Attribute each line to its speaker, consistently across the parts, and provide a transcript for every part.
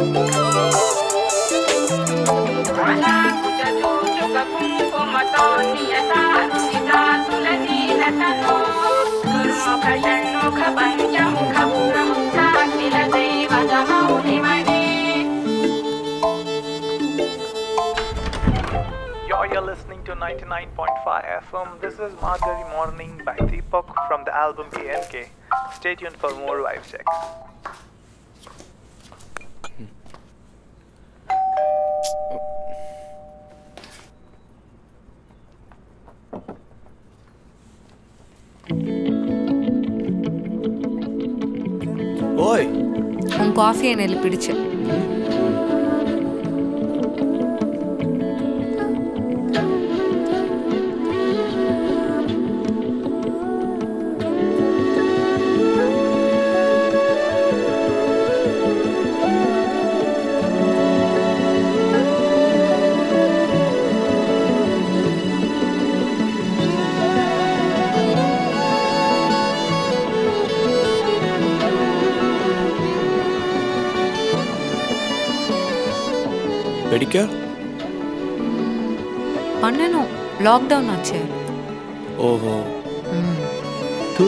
Speaker 1: You're, you're listening to 99.5 FM. This is Margari Morning by Deepak from the album ANK. Stay tuned for more live checks.
Speaker 2: ಓಯ್
Speaker 3: உன் coffee எனக்கு பிடிச்சு
Speaker 2: pedicure
Speaker 3: பண்ணணும் lockdown ஆச்சு
Speaker 2: ஓஹோ
Speaker 3: ம்.
Speaker 2: தூ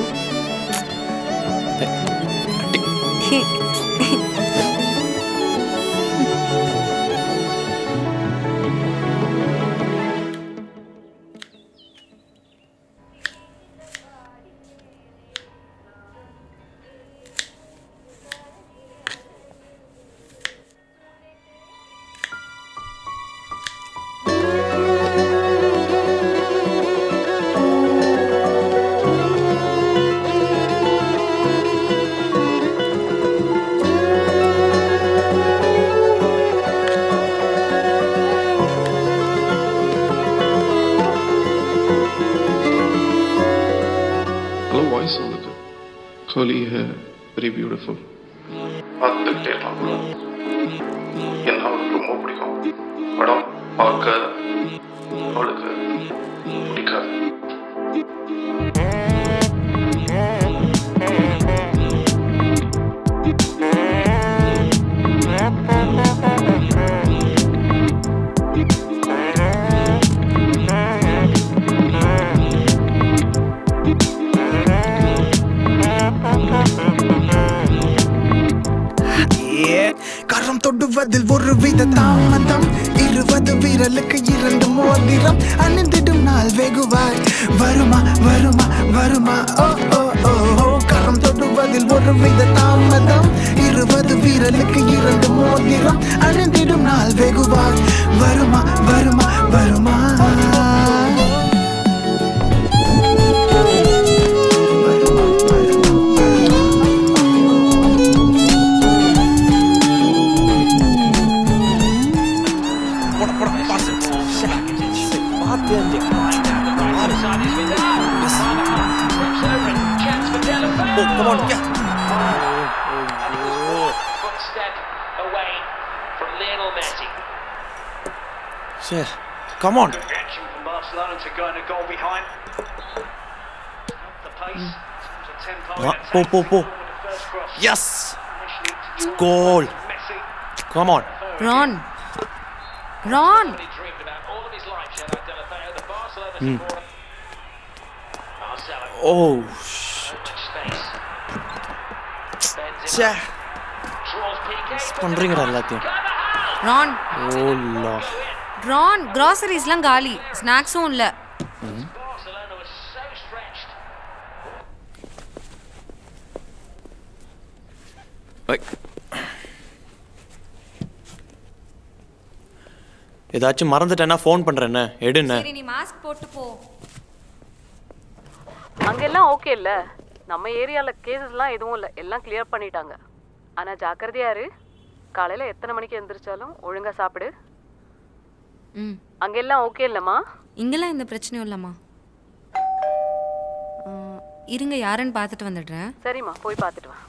Speaker 4: நல்ல வாய்ஸ் அவனுக்கு கர்லி ஹேர் வெரி பியூட்டிஃபுல் பார்த்துக்கிட்டே இருக்கலாம் bro. என்ன அவளுக்கு ரொம்ப பிடிக்கும் படம் பார்க்க அவளுக்கு பிடிக்காது
Speaker 5: கரம் தொடுவதில் ஒரு வித தாமதம் இருபது வீரலுக்கு இரண்டு மோதிரம் அணிந்திடும் நாள் வெகுவாய் வருமா வருமா வருமா ஓ ஓ ஓ ஓ கரம் தொடுவதில் ஒரு வித தாமதம் இருபது வீரலுக்கு இரண்டு மோதிரம் அணிந்திடும் நாள் வெகுவாய் வருமா வருமா வருமா
Speaker 2: Oh, come on, yeah.
Speaker 6: Footstep away from Lionel Messi.
Speaker 2: Shit. Come on.
Speaker 6: Reaction from Barcelona to going a goal behind. The pace, the tempo,
Speaker 2: Ah,
Speaker 6: and
Speaker 2: po,
Speaker 6: attack
Speaker 2: po, po.
Speaker 6: with the first cross.
Speaker 2: Yes.
Speaker 6: Initially to
Speaker 2: Goal.
Speaker 6: Messi.
Speaker 2: Come on.
Speaker 3: Ron Ron
Speaker 6: He dreamed about all of his life, Shadow Delafeo, the Barcelona
Speaker 2: Hmm.
Speaker 6: supporter. Marcelo,
Speaker 2: Oh,
Speaker 6: much space. Benzema
Speaker 2: ச்சே
Speaker 6: draws PK.
Speaker 2: பண்றீங்கடா எல்லாத்தையும்
Speaker 3: Ron
Speaker 2: Ola
Speaker 3: Ron கிராசரிஸ்லாம் காலி ஸ்நாக்ஸும் இல்லை
Speaker 6: Barcelona was so stretched.
Speaker 2: ஏதாச்சும் மறந்துட்டேன்னா phone பண்ணுறேண்ணே எடுண்ணே
Speaker 3: சரி நீ mask போட்டு போ
Speaker 7: அங்கெல்லாம் ஓகே இல்ல நம்ம ஏரியால கேசஸ்லாம் எதுவும் இல்லை எல்லாம் கிளியர் பண்ணிட்டாங்க ஆனா ஜாக்கிரதையா இரு காலையில எத்தனை மணிக்கு எந்திரிச்சாலும் ஒழுங்கா சாப்பிடு
Speaker 3: ம்
Speaker 7: அங்கெல்லாம் ஓகே இல்லம்மா
Speaker 3: இங்கெல்லாம் எந்த பிரச்சனையும் இல்லைம்மா ஆ, இருங்க யாருன்னு பார்த்துட்டு வந்துடுறேன்
Speaker 7: சரிம்மா போய் பார்த்துட்டு வா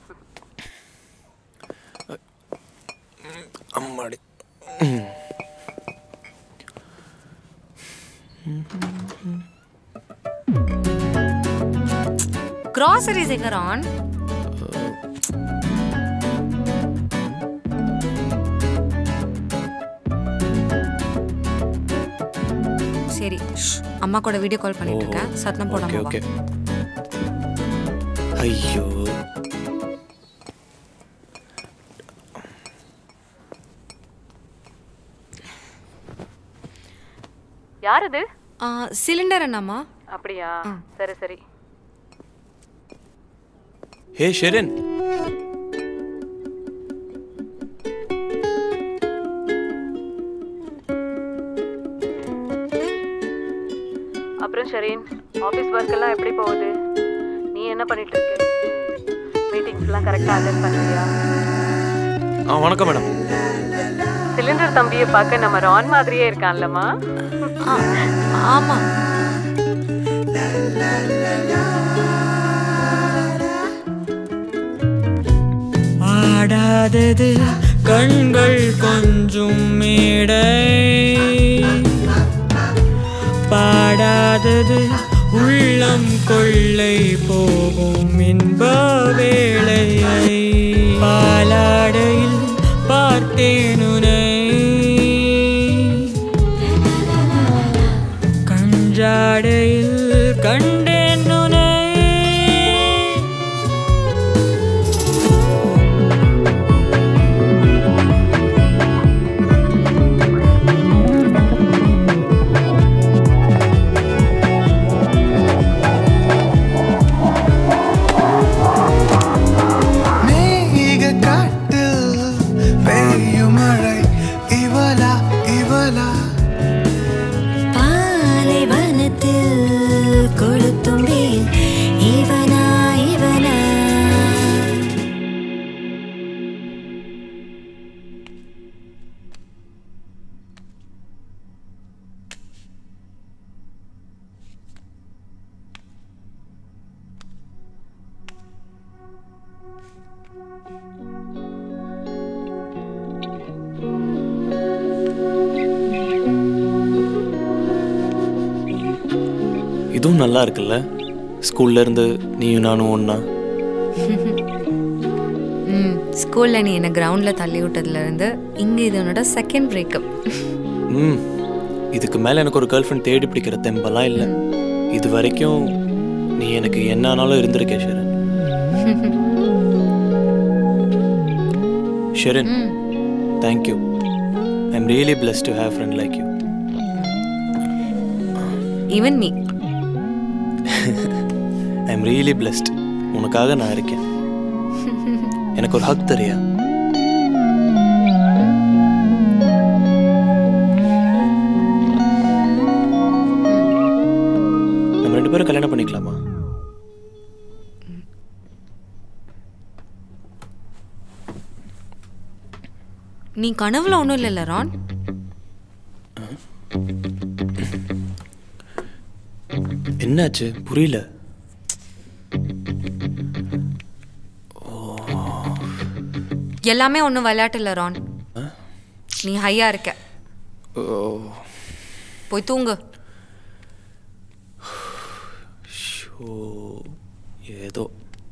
Speaker 2: அம்மாடி
Speaker 3: கிராசரிஸ் எங்க ரான் சரி ஷ், அம்மா கூட வீடியோ கால் பண்ணிட்டு இருக்கேன் சத்தம்
Speaker 2: ஓகே
Speaker 3: போடாம வா
Speaker 2: ஓகே ஐயோ
Speaker 7: யார் இது
Speaker 3: ஆ, சிலிண்டர் என்னம்மா
Speaker 7: அப்படியா சரி சரி
Speaker 2: ஹே ஷெரின்
Speaker 7: அப்புறம் ஷெரீன் ஆஃபீஸ் ஒர்க் எல்லாம் எப்படி போகுது நீ என்ன பண்ணிட்டு இருக்க மீட்டிங்ஸ்லாம் கரெக்டாக அட்டன் பண்ணுறியா
Speaker 2: ஆ வணக்கம் மேடம்
Speaker 7: சிலிண்டர் தம்பியை பார்க்க நம்ம ரான் மாதிரியே இருக்கான்லம்மா
Speaker 3: ஆ, ஆமா
Speaker 8: ஆடாதது கண்கள் கொஞ்சம் மேடை பாடாதது உள்ளம் கொள்ளை போகும் இன்ப வேளையை பாலாடையில் பார்த்தேனுனை கஞ்சாடையில் கண்டேன் உனை
Speaker 5: மேக காட்டில் பெய்யும் மழை இவளா இவளா
Speaker 9: பாலைவனத்தில் கொளுத்தும் வெயில் இவனா இவனா
Speaker 2: இதுவும் நல்லா இருக்குல்ல ஸ்கூல்ல இருந்து நீயும் நானும் ஒண்ணா
Speaker 3: ம் ஸ்கூலில் நீ என்னை கிரவுண்டில் தள்ளி விட்டதுலேருந்து இங்கே இது உன்னோட செகண்ட் பிரேக்கப்
Speaker 2: ம் இதுக்கு மேல எனக்கு ஒரு கேர்ள் ஃப்ரெண்ட் தேடி பிடிக்கிற தெம்பெல்லாம் இல்லை இது வரைக்கும் நீ எனக்கு என்ன ஆனாலும் இருந்திருக்கே Sharon Sharon thank you I am really bless to have friend like you
Speaker 3: even me
Speaker 2: I am really blessed உனக்காக நான் இருக்கேன் எனக்கு ஒரு ஹக் தரியா நம்ம ரெண்டு பேரும் கல்யாணம் பண்ணிக்கலாமா
Speaker 3: நீ கனவுல ஒன்றும் இல்லைல்ல ரான்
Speaker 2: என்னாச்சு புரியல
Speaker 3: எல்லாமே ஒன்றும் விளையாட்டு இல்லை ரான் நீ ஹையா இருக்க
Speaker 2: ஓ
Speaker 3: போய் தூங்கு
Speaker 2: ஷோ ஏதோ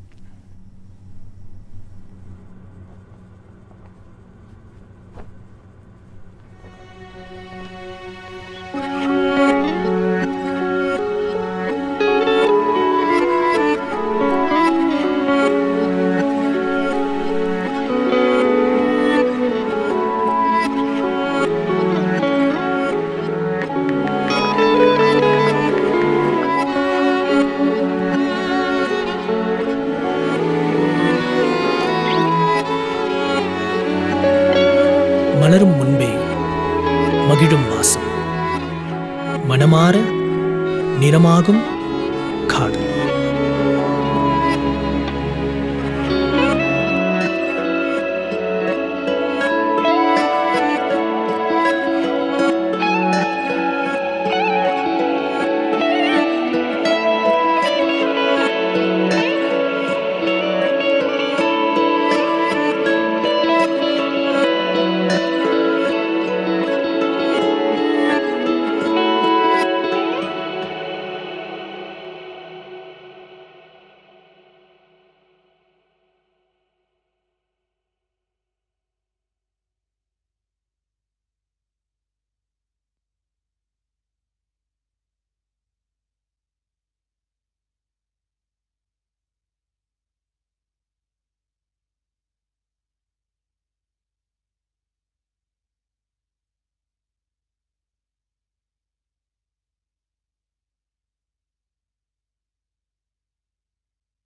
Speaker 10: மலரும் முன்பே மகிழும் வாசம் மனமாற நிறமாகும் காதல்